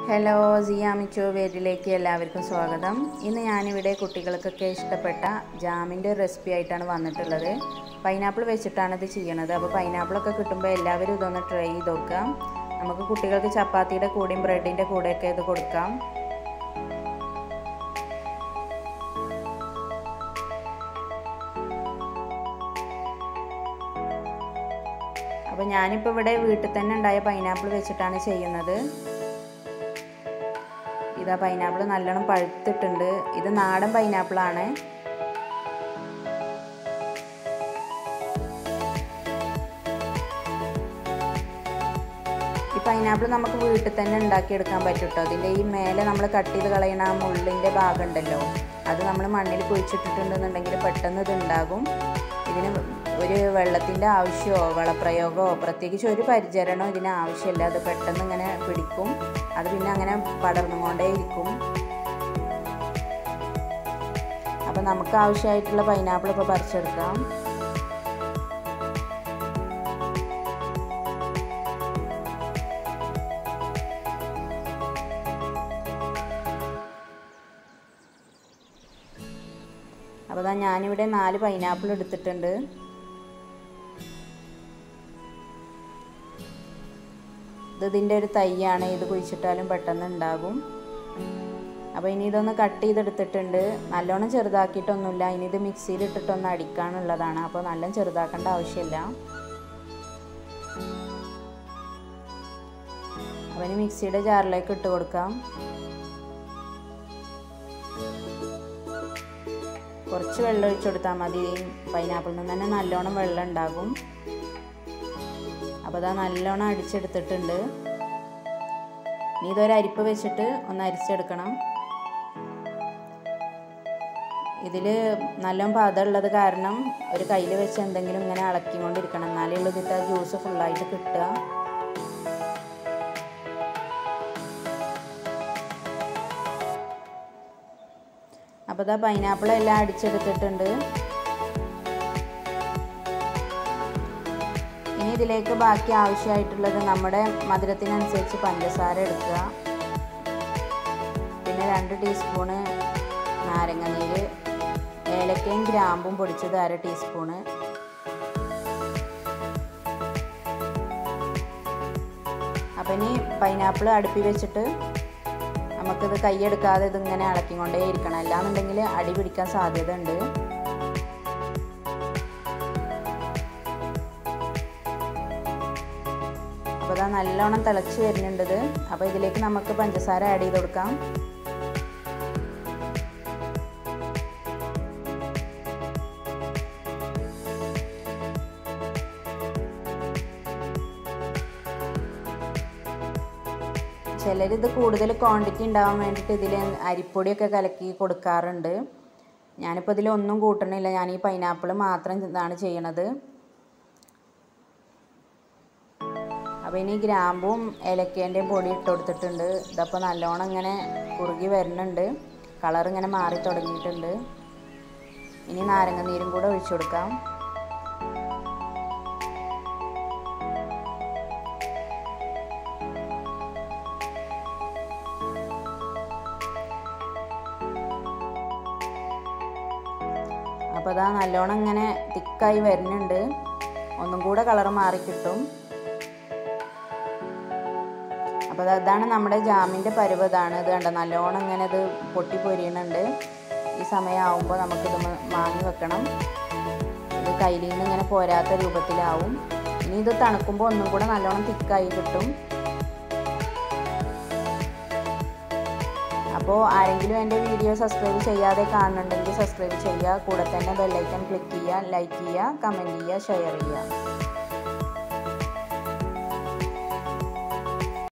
hello സിയാമിച്ചോ വേരിലേക്ക് എല്ലാവർക്കും സ്വാഗതം ഇന്ന് ഞാനിവിടെ കുട്ടികൾക്കൊക്കെ ഇഷ്ടപ്പെട്ട ജാമിൻ്റെ റെസിപ്പി ആയിട്ടാണ് വന്നിട്ടുള്ളത് പൈനാപ്പിൾ വെച്ചിട്ടാണ് ഇത് ചെയ്യണത് അപ്പോൾ പൈനാപ്പിളൊക്കെ കിട്ടുമ്പോൾ എല്ലാവരും ഇതൊന്ന് ട്രൈ ചെയ്ത് നോക്കാം നമുക്ക് കുട്ടികൾക്ക് ചപ്പാത്തിയുടെ കൂടെയും ബ്രെഡിൻ്റെ കൂടെയൊക്കെ ഇത് കൊടുക്കാം അപ്പോൾ ഞാനിപ്പോൾ ഇവിടെ വീട്ടിൽ തന്നെ ഉണ്ടായ പൈനാപ്പിൾ വെച്ചിട്ടാണ് ചെയ്യുന്നത് ഇതാ പൈനാപ്പിൾ നല്ലോണം പഴുത്തിട്ടുണ്ട് ഇത് നാടൻ പൈനാപ്പിളാണ് ഈ പൈനാപ്പിൾ നമുക്ക് വീട്ടിൽ തന്നെ ഉണ്ടാക്കിയെടുക്കാൻ പറ്റും കേട്ടോ അതിൻ്റെ ഈ മേലെ നമ്മൾ കട്ട് ചെയ്ത് കളയണ ആ മുള്ളിൻ്റെ ഭാഗം ഉണ്ടല്ലോ അത് നമ്മൾ മണ്ണിൽ കുഴിച്ചിട്ടിട്ടുണ്ടെന്നുണ്ടെങ്കിൽ പെട്ടെന്ന് ഇത് ഉണ്ടാകും ഇതിന് ഒരു വെള്ളത്തിൻ്റെ ആവശ്യമോ വളപ്രയോഗമോ പ്രത്യേകിച്ച് ഒരു പരിചരണമോ ഇതിന് ആവശ്യമില്ല അത് പെട്ടെന്ന് ഇങ്ങനെ പിടിക്കും അത് പിന്നെ അങ്ങനെ പടർന്നുകൊണ്ടേ ഇരിക്കും അപ്പം നമുക്ക് ആവശ്യമായിട്ടുള്ള പൈനാപ്പിൾ ഇപ്പോൾ പറിച്ചെടുക്കാം അപ്പോൾ അതാ ഞാനിവിടെ നാല് പൈനാപ്പിൾ എടുത്തിട്ടുണ്ട് ഇത് ഇതിൻ്റെ ഒരു തൈയാണ് ഇത് കുഴിച്ചിട്ടാലും പെട്ടെന്ന് ഉണ്ടാകും അപ്പോൾ ഇനി ഇതൊന്ന് കട്ട് ചെയ്തെടുത്തിട്ടുണ്ട് നല്ലോണം ചെറുതാക്കിയിട്ടൊന്നുമില്ല ഇനി ഇത് മിക്സിയിൽ ഇട്ടിട്ടൊന്ന് അടിക്കാനുള്ളതാണ് അപ്പോൾ നല്ല ചെറുതാക്കേണ്ട ആവശ്യമില്ല അപ്പോൾ ഇനി മിക്സിയുടെ ജാറിലേക്ക് ഇട്ട് കൊടുക്കാം കുറച്ച് വെള്ളം ഒഴിച്ചു കൊടുത്താൽ മതി പൈനാപ്പിളിൽ നിന്ന് തന്നെ നല്ലോണം വെള്ളം ഉണ്ടാകും അപ്പോൾ അതാ നല്ലോണം അടിച്ചെടുത്തിട്ടുണ്ട് ഇനി ഇതൊരു അരിപ്പ് വെച്ചിട്ട് ഒന്ന് അരിച്ചെടുക്കണം ഇതിൽ നല്ലോണം പതമുള്ളത് കാരണം ഒരു കയ്യിൽ വെച്ച് എന്തെങ്കിലും ഇങ്ങനെ ഇളക്കിക്കൊണ്ടിരിക്കണം എന്നാലേ ഉള്ളൂ ഇതിട്ട് ജ്യൂസ് ഫുള്ളായിട്ട് കിട്ടുക അപ്പോൾ ഇതാ പൈനാപ്പിൾ എല്ലാം അടിച്ചെടുത്തിട്ടുണ്ട് ഇനി ഇതിലേക്ക് ബാക്കി ആവശ്യമായിട്ടുള്ളത് നമ്മുടെ മധുരത്തിനനുസരിച്ച് പഞ്ചസാര എടുക്കുക പിന്നെ രണ്ട് ടീസ്പൂണ് നാരങ്ങനീര് ഏലക്കയും ഗ്രാമ്പും പൊടിച്ചത് അര ടീസ്പൂണ് അപ്പം ഇനി പൈനാപ്പിൾ അടുപ്പി വെച്ചിട്ട് നമുക്കിത് കൈയെടുക്കാതെ ഇതിങ്ങനെ ഇളക്കിക്കൊണ്ടേ ഇരിക്കണം അല്ലാന്നുണ്ടെങ്കിൽ അടി പിടിക്കാൻ സാധ്യത ഉണ്ട് അപ്പോൾ ഇതാ നല്ലോണം തിളച്ച് വരുന്നുണ്ടത് അപ്പോൾ ഇതിലേക്ക് നമുക്ക് പഞ്ചസാര ആഡ് ചെയ്ത് കൊടുക്കാം ചിലർ ഇത് കൂടുതൽ ക്വാണ്ടിറ്റി ഉണ്ടാവാൻ വേണ്ടിയിട്ട് ഇതിൽ അരിപ്പൊടിയൊക്കെ കലക്കി കൊടുക്കാറുണ്ട് ഞാനിപ്പോൾ ഇതിൽ ഒന്നും കൂട്ടണില്ല ഞാൻ ഈ പൈനാപ്പിൾ മാത്രം ഇതാണ് ചെയ്യണത് അപ്പോൾ ഇനി ഗ്രാമ്പും ഏലക്കേൻ്റെയും പൊടി ഇട്ട് കൊടുത്തിട്ടുണ്ട് ഇതപ്പോൾ നല്ലോണം ഇങ്ങനെ കുറുകി വരുന്നുണ്ട് കളർ ഇങ്ങനെ മാറി തുടങ്ങിയിട്ടുണ്ട് ഇനി നാരങ്ങ നീരും കൂടെ ഒഴിച്ചു കൊടുക്കാം അപ്പോൾ അതാ നല്ലോണം ഇങ്ങനെ തിക്കായി വരുന്നുണ്ട് ഒന്നും കൂടെ കളർ മാറി കിട്ടും അപ്പോൾ അതാണ് നമ്മുടെ ജാമിൻ്റെ പരുവതാണ് ഇത് കണ്ട നല്ലോണം ഇങ്ങനെ ഇത് പൊട്ടി പൊരിയുന്നുണ്ട് ഈ സമയമാകുമ്പോൾ നമുക്കിത് മാങ്ങി വെക്കണം ഇത് കയ്യിൽ നിന്ന് ഇങ്ങനെ പോരാത്ത രൂപത്തിലാവും ഇനി ഇത് തണുക്കുമ്പോൾ ഒന്നും കൂടെ നല്ലോണം തിക്കായി കിട്ടും അപ്പോൾ ആരെങ്കിലും എൻ്റെ വീഡിയോ സബ്സ്ക്രൈബ് ചെയ്യാതെ കാണുന്നുണ്ടെങ്കിൽ സബ്സ്ക്രൈബ് ചെയ്യുക കൂടെ തന്നെ ബെല്ലൈക്കൺ ക്ലിക്ക് ചെയ്യുക ലൈക്ക് ചെയ്യുക കമൻറ്റ് ചെയ്യുക ഷെയർ ചെയ്യുക